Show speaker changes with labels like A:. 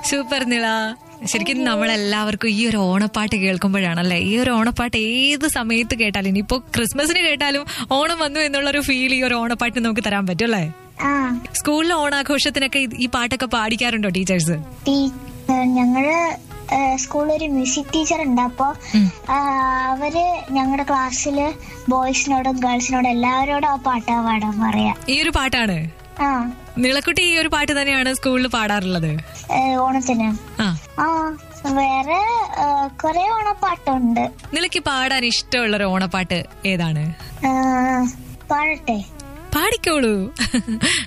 A: super Nila ശരിക്കും നമ്മളെല്ലാവർക്കും ഈ ഒരു ഓണപ്പാട്ട് കേൾക്കുമ്പോഴാണല്ലേ ഈ ഒരു ഓണപ്പാട്ട് ഏത് സമയത്ത് കേട്ടാലും ഇനിയിപ്പോ ക്രിസ്മസിന് കേട്ടാലും ഓണം വന്നു എന്നുള്ള ഒരു ഫീൽ ഈ ഒരു ഓണപ്പാട്ട് നമുക്ക് തരാൻ പറ്റും അല്ലേ
B: ആ
A: സ്കൂളിലെ ഓണാഘോഷത്തിനൊക്കെ ഇത് ഈ പാട്ടൊക്കെ പാടിക്കാറുണ്ടോ ടീച്ചേഴ്സ്
B: ടീ ഏ, ഞങ്ങള് ഏ, സ്കൂളിൽ ഒരു മ്യൂസിക് ടീച്ചർ ഉണ്ട് അപ്പൊ ആ, അവര് ഞങ്ങളുടെ ക്ലാസ്സില് ബോയ്സിനോടും ഗേൾസിനോടും എല്ലാവരോടും ആ പാട്ടാ പാടാൻ പറയാ
A: ഈ ഒരു പാട്ടാണ്
B: ആ
A: നിളക്കുട്ടി ഈ ഒരു പാട്ട് തന്നെയാണ് സ്കൂളിൽ പാടാറുള്ളത്
B: ഏ, ഓണത്തിന്
A: ആ
B: ആ വേറെ ഏ, കുറെ ഓണപ്പാട്ടുണ്ട്
A: നിളയ്ക്ക് പാടാൻ ഇഷ്ടമുള്ള ഒരു ഓണപ്പാട്ട് ഏതാണ്
B: ഏ, പാടട്ടെ
A: പാടിക്കോളൂ